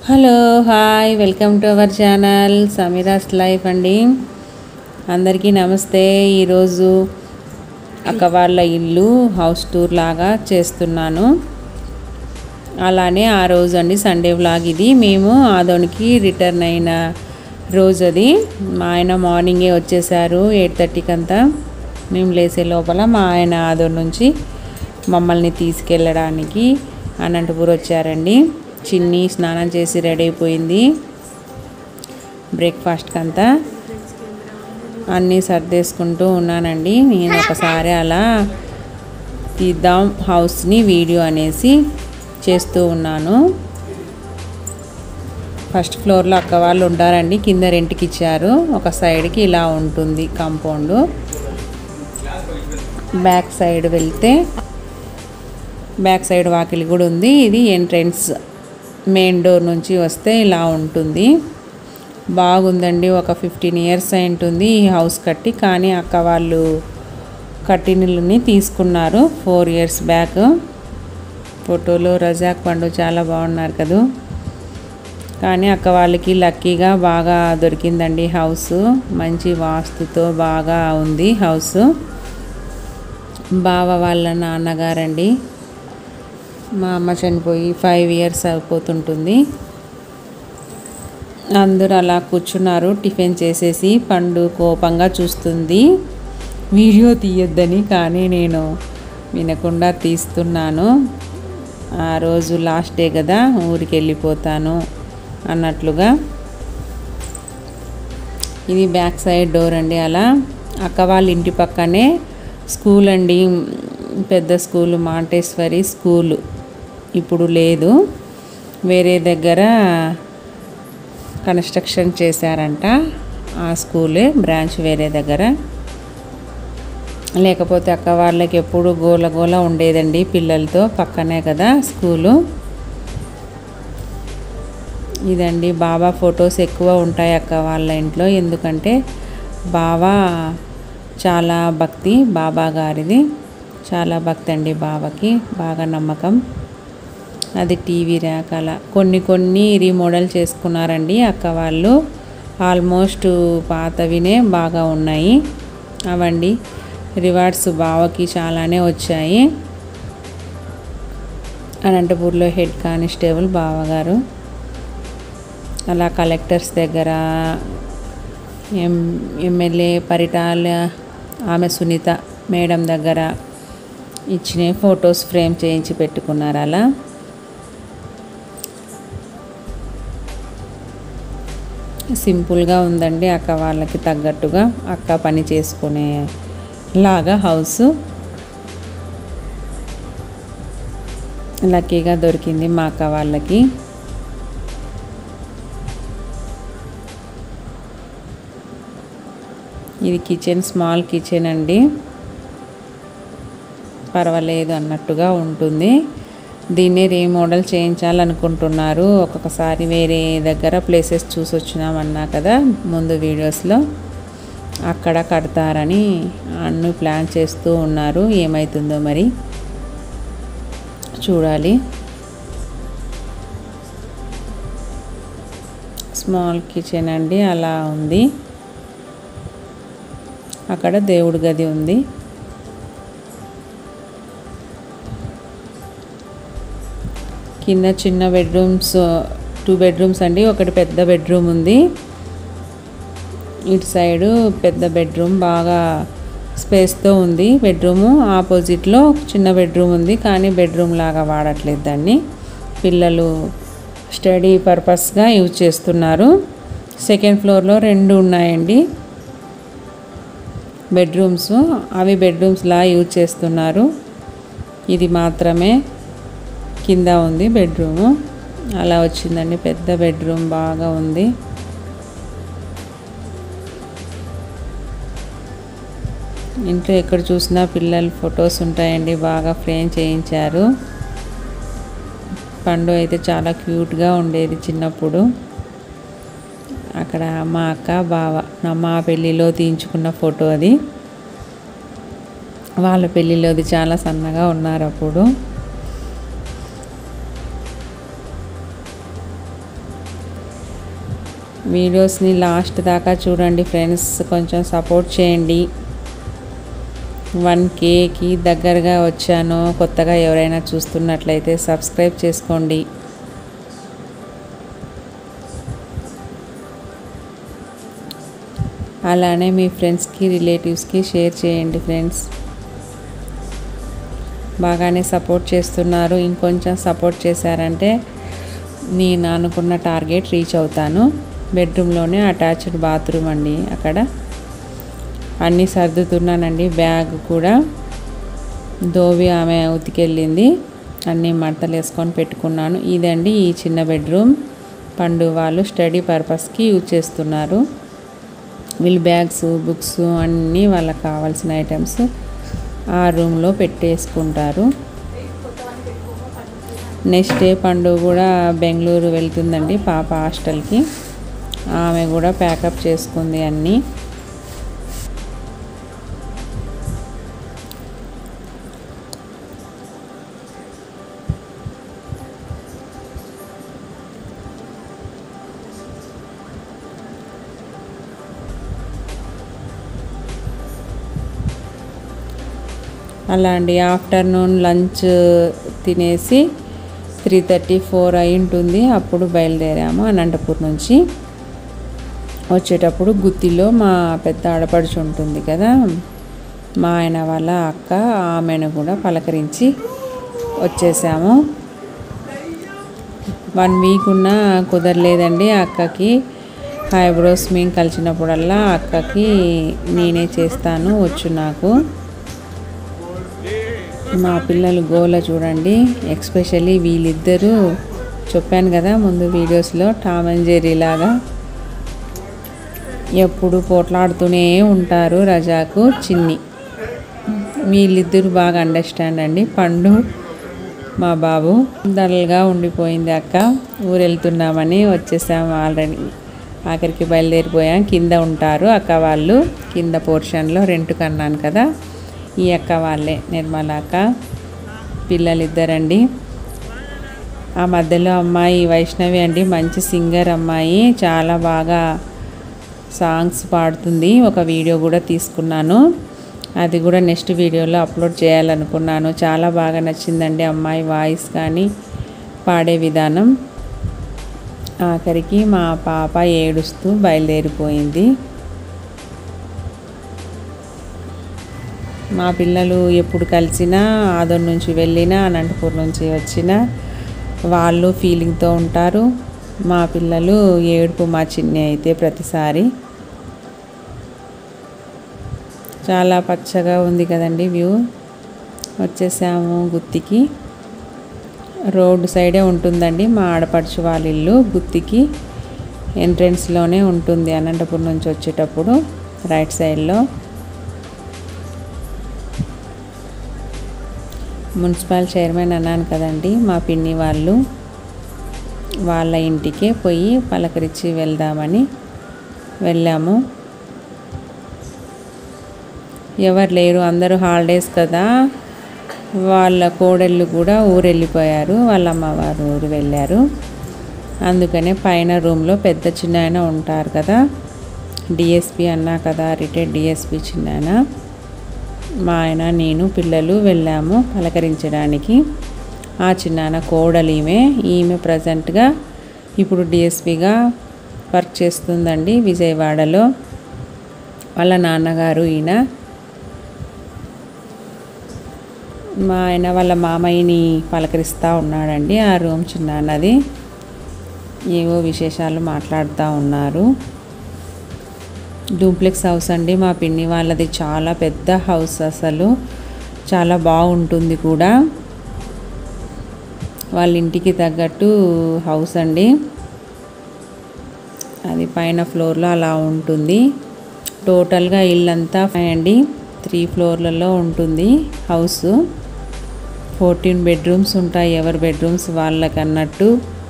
hello hi welcome to our channel Sameera's life అండి అందరికీ నమస్తే ఈరోజు అక్క వాళ్ళ ఇల్లు హౌస్ టూర్ లాగా చేస్తున్నాను అలానే ఆ రోజు అండి సండే వ్లాగ్ ఇది మేము ఆదోనికి రిటర్న్ అయిన రోజు అది మా ఆయన మార్నింగే వచ్చేసారు ఎయిట్ థర్టీకి అంతా మేము లేసే లోపల మా ఆయన ఆదోన్ నుంచి మమ్మల్ని తీసుకెళ్ళడానికి అనంతపూర్ వచ్చారండి చిన్ని స్నానం చేసి రెడీ అయిపోయింది బ్రేక్ఫాస్ట్కి అంతా అన్నీ సర్దేసుకుంటూ ఉన్నానండి నేను ఒకసారి అలా తీద్దాం హౌస్ని వీడియో అనేసి చేస్తూ ఉన్నాను ఫస్ట్ ఫ్లోర్లో అక్క వాళ్ళు ఉంటారండి కింద రెంట్కి ఇచ్చారు ఒక సైడ్కి ఇలా ఉంటుంది కాంపౌండ్ బ్యాక్ సైడ్ వెళ్తే బ్యాక్ సైడ్ వాకిలి కూడా ఉంది ఇది ఎంట్రన్స్ మెయిన్ డోర్ నుంచి వస్తే ఇలా ఉంటుంది బాగుందండి ఒక ఫిఫ్టీన్ ఇయర్స్ అయి ఉంటుంది ఈ హౌస్ కట్టి కానీ అక్క వాళ్ళు కట్టినని తీసుకున్నారు ఫోర్ ఇయర్స్ బ్యాక్ ఫోటోలో రజాక్ పండు చాలా బాగున్నారు కదా కానీ అక్క వాళ్ళకి లక్కీగా బాగా దొరికిందండి హౌస్ మంచి వాస్తుతో బాగా ఉంది హౌస్ బావ వాళ్ళ నాన్నగారండి మా అమ్మ చనిపోయి ఫైవ్ ఇయర్స్ అయిపోతుంటుంది అందరూ అలా కూర్చున్నారు టిఫిన్ చేసేసి పండు కోపంగా చూస్తుంది వీడియో తీయొద్దని కానీ నేను వినకుండా తీస్తున్నాను ఆ రోజు లాస్ట్ డే కదా ఊరికి వెళ్ళిపోతాను అన్నట్లుగా ఇది బ్యాక్ సైడ్ డోర్ అండి అలా అక్క వాళ్ళ ఇంటి పక్కనే స్కూల్ అండి పెద్ద స్కూలు మాంటేశ్వరి స్కూలు ఇప్పుడు లేదు వేరే దగ్గర కన్స్ట్రక్షన్ చేశారంట ఆ స్కూలే బ్రాంచ్ వేరే దగ్గర లేకపోతే అక్క వాళ్ళకి ఎప్పుడు గోల గోల ఉండేదండి పిల్లలతో పక్కనే కదా స్కూలు ఇదండి బాబా ఫొటోస్ ఎక్కువ ఉంటాయి అక్క వాళ్ళ ఇంట్లో ఎందుకంటే బాబా చాలా భక్తి బాబా గారిది చాలా భక్తి అండి బాబాకి బాగా నమ్మకం అది టీవీ ర్యాక్ అలా కొన్ని కొన్ని రీమోడల్ చేసుకున్నారండి అక్క వాళ్ళు ఆల్మోస్ట్ పాతవినే బాగా ఉన్నాయి అవండి రివార్డ్స్ బావకి చాలానే వచ్చాయి అనంతపూర్లో హెడ్ కానిస్టేబుల్ బావగారు అలా కలెక్టర్స్ దగ్గర ఎం ఎమ్మెల్యే పరిటాల ఆమె సునీత మేడం దగ్గర ఇచ్చిన ఫొటోస్ ఫ్రేమ్ చేయించి పెట్టుకున్నారు అలా సింపుల్గా ఉందండి అక్క వాళ్ళకి తగ్గట్టుగా అక్క పని చేసుకునే లాగా హౌస్ లక్కీగా దొరికింది మా అక్క వాళ్ళకి ఇది కిచెన్ స్మాల్ కిచెన్ అండి పర్వాలేదు అన్నట్టుగా ఉంటుంది దీన్ని రీమోడల్ చేయించాలనుకుంటున్నారు ఒక్కొక్కసారి వేరే దగ్గర ప్లేసెస్ చూసి వచ్చినామన్నా కదా ముందు వీడియోస్లో అక్కడ కడతారని అన్ను ప్లాన్ చేస్తూ ఉన్నారు ఏమవుతుందో మరి చూడాలి స్మాల్ కిచెన్ అండి అలా ఉంది అక్కడ దేవుడి గది ఉంది కింద చిన్న బెడ్రూమ్స్ టూ బెడ్రూమ్స్ అండి ఒకటి పెద్ద బెడ్రూమ్ ఉంది ఇటు సైడు పెద్ద బెడ్రూమ్ బాగా స్పేస్తో ఉంది బెడ్రూము ఆపోజిట్లో చిన్న బెడ్రూమ్ ఉంది కానీ బెడ్రూమ్ లాగా వాడట్లేదు దాన్ని పిల్లలు స్టడీ పర్పస్గా యూజ్ చేస్తున్నారు సెకండ్ ఫ్లోర్లో రెండు ఉన్నాయండి బెడ్రూమ్స్ అవి బెడ్రూమ్స్లా యూజ్ చేస్తున్నారు ఇది మాత్రమే కింద ఉంది బెడ్రూము అలా వచ్చిందండి పెద్ద బెడ్రూమ్ బాగా ఉంది ఇంట్లో ఎక్కడ చూసినా పిల్లల ఫొటోస్ ఉంటాయండి బాగా ఫ్రేమ్ చేయించారు పండు అయితే చాలా క్యూట్గా ఉండేది చిన్నప్పుడు అక్కడ మా అక్క బావ నా మా పెళ్ళిలో తీయించుకున్న ఫోటో అది వాళ్ళ పెళ్ళిలోది చాలా సన్నగా ఉన్నారు అప్పుడు వీడియోస్ని లాస్ట్ దాకా చూడండి ఫ్రెండ్స్ కొంచెం సపోర్ట్ చేయండి వన్ కేకి దగ్గరగా వచ్చాను కొత్తగా ఎవరైనా చూస్తున్నట్లయితే సబ్స్క్రైబ్ చేసుకోండి అలానే మీ ఫ్రెండ్స్కి రిలేటివ్స్కి షేర్ చేయండి ఫ్రెండ్స్ బాగానే సపోర్ట్ చేస్తున్నారు ఇంకొంచెం సపోర్ట్ చేశారంటే నేను అనుకున్న టార్గెట్ రీచ్ అవుతాను బెడ్రూమ్లోనే అటాచ్డ్ బాత్రూమ్ అండి అక్కడ అన్నీ సర్దుతున్నానండి బ్యాగ్ కూడా దోవి ఆమె ఉతికెళ్ళింది అన్నీ మడతలు వేసుకొని పెట్టుకున్నాను ఇదండి ఈ చిన్న బెడ్రూమ్ పండు వాళ్ళు స్టడీ పర్పస్కి యూజ్ చేస్తున్నారు వీళ్ళు బ్యాగ్స్ బుక్స్ అన్నీ వాళ్ళకి కావాల్సిన ఐటమ్స్ ఆ రూమ్లో పెట్టేసుకుంటారు నెక్స్ట్ డే పండు కూడా బెంగళూరు వెళ్తుందండి పాప హాస్టల్కి ఆమె కూడా ప్యాకప్ చేసుకుంది అన్నీ అలా అండి ఆఫ్టర్నూన్ లంచ్ తినేసి త్రీ థర్టీ ఫోర్ అయి ఉంటుంది అప్పుడు బయలుదేరాము అనంతపూర్ నుంచి వచ్చేటప్పుడు గుత్తిలో మా పెద్ద ఆడపడుచు ఉంటుంది కదా మా ఆయన వాళ్ళ అక్క ఆమెను కూడా పలకరించి వచ్చేసాము వన్ వీక్ ఉన్న కుదరలేదండి అక్కకి ఐబ్రోస్ మేము కలిసినప్పుడల్లా అక్కకి నేనే చేస్తాను వచ్చు నాకు మా పిల్లలు గోల చూడండి ఎక్స్పెషల్లీ వీళ్ళిద్దరూ చెప్పాను కదా ముందు వీడియోస్లో టామ్ అండ్ జెర్రీ లాగా ఎప్పుడు పోట్లాడుతూనే ఉంటారు రజాకు చిన్ని వీళ్ళిద్దరు బాగా అండర్స్టాండ్ అండి పండు మా బాబు డల్గా ఉండిపోయింది అక్క ఊరు వెళ్తున్నామని వచ్చేసాము ఆల్రెడీ ఆఖరికి బయలుదేరిపోయాం కింద ఉంటారు అక్క వాళ్ళు కింద పోర్షన్లో రెంట్కి అన్నాను కదా ఈ అక్క వాళ్ళే నిర్మల అక్క పిల్లలిద్దరండి ఆ మధ్యలో అమ్మాయి వైష్ణవి అండి మంచి సింగర్ అమ్మాయి చాలా బాగా సాంగ్స్ పాడుతుంది ఒక వీడియో కూడా తీసుకున్నాను అది కూడా నెక్స్ట్ వీడియోలో అప్లోడ్ చేయాలనుకున్నాను చాలా బాగా నచ్చిందండి అమ్మాయి వాయిస్ కానీ పాడే విధానం ఆఖరికి మా పాప ఏడుస్తూ బయలుదేరిపోయింది మా పిల్లలు ఎప్పుడు కలిసినా ఆదోన్ నుంచి వెళ్ళినా అనంతపూర్ నుంచి వచ్చినా వాళ్ళు ఫీలింగ్తో ఉంటారు మా పిల్లలు ఏడుపు మా చిన్ని అయితే ప్రతిసారి చాలా పచ్చగా ఉంది కదండి వ్యూ వచ్చేసాము గుత్తికి రోడ్ సైడే ఉంటుందండి మా ఆడపడుచు వాళ్ళ ఇల్లు గుత్తికి ఎంట్రన్స్లోనే ఉంటుంది అనంతపురం నుంచి వచ్చేటప్పుడు రైట్ సైడ్లో మున్సిపల్ చైర్మన్ అన్నాను కదండి మా పిన్ని వాళ్ళు వాళ్ళ ఇంటికే పోయి పలకరించి వెళ్దామని వెళ్ళాము ఎవరు లేరు అందరూ హాలిడేస్ కదా వాళ్ళ కోడళ్ళు కూడా ఊరు వెళ్ళిపోయారు వాళ్ళ అమ్మవారు ఊరు వెళ్ళారు అందుకనే పైన రూమ్లో పెద్ద చిన్న ఆయన ఉంటారు కదా డిఎస్పి అన్నా కదా రిటైర్డ్ డిఎస్పి చిన్న ఆయన మా ఆయన నేను పిల్లలు వెళ్ళాము పలకరించడానికి ఆ చిన్నాన కోడలు ఈమె ఈమె ప్రజెంట్గా ఇప్పుడు డిఎస్పిగా వర్క్ చేస్తుందండి విజయవాడలో వాళ్ళ నాన్నగారు ఈయన మా ఆయన వాళ్ళ మామయ్యని పలకరిస్తూ ఉన్నాడండి ఆ రూమ్ చిన్నాన్నది ఏవో విశేషాలు మాట్లాడుతూ ఉన్నారు డూప్లెక్స్ హౌస్ అండి మా పిన్ని వాళ్ళది చాలా పెద్ద హౌస్ అసలు చాలా బాగుంటుంది కూడా వాళ్ళ ఇంటికి తగ్గట్టు హౌస్ అండి అది పైన ఫ్లోర్లో అలా ఉంటుంది టోటల్గా ఇల్లంతా అండి త్రీ ఫ్లోర్లలో ఉంటుంది హౌస్ ఫోర్టీన్ బెడ్రూమ్స్ ఉంటాయి ఎవరి బెడ్రూమ్స్ వాళ్ళకి అన్నట్టు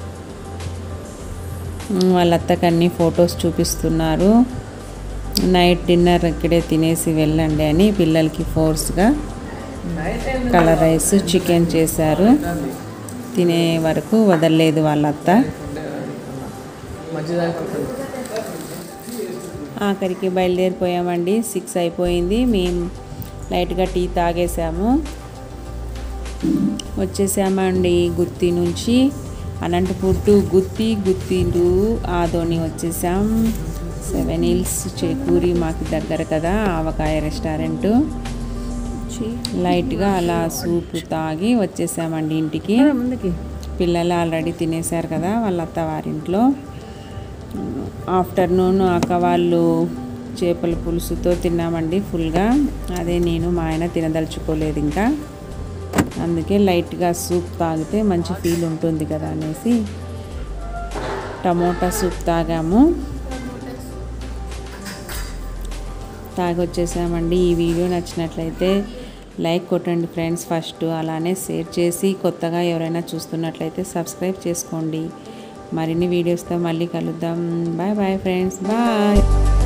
వాళ్ళ అత్తకి అన్ని ఫొటోస్ చూపిస్తున్నారు నైట్ డిన్నర్ ఇక్కడే తినేసి వెళ్ళండి అని పిల్లలకి ఫోర్స్గా కలర్ రైస్ చికెన్ చేశారు తినే వరకు వదలలేదు వాళ్ళ అత్త మంచిదానికి ఉంటుంది ఆఖరికి బయలుదేరిపోయామండి సిక్స్ అయిపోయింది మేము లైట్గా టీ తాగేసాము వచ్చేసామండి గుత్తి నుంచి అనంతపూర్ టు గుత్తి గుత్తి టు ఆదోని వచ్చేసాం సెవెన్ హిల్స్ చేకూరి మాకు దగ్గర కదా ఆవకాయ రెస్టారెంట్ లైట్గా అలా సూప్ తాగి వచ్చేసామండి ఇంటికి ముందుకి పిల్లలు ఆల్రెడీ తినేశారు కదా వాళ్ళ అత్తవారింట్లో ఆఫ్టర్నూన్ అక్క వాళ్ళు చేపల పులుసుతో తిన్నామండి ఫుల్గా అదే నేను మా ఆయన తినదలుచుకోలేదు ఇంకా అందుకే లైట్గా సూప్ తాగితే మంచి ఫీల్ ఉంటుంది కదా అనేసి టమోటా సూప్ తాగాము తాగి వచ్చేసామండి ఈ వీడియో నచ్చినట్లయితే లైక్ కొట్టండి ఫ్రెండ్స్ ఫస్ట్ అలానే షేర్ చేసి కొత్తగా ఎవరైనా చూస్తున్నట్లయితే సబ్స్క్రైబ్ చేసుకోండి మరిన్ని వీడియోస్తో మళ్ళీ కలుద్దాం బాయ్ బాయ్ ఫ్రెండ్స్ బాయ్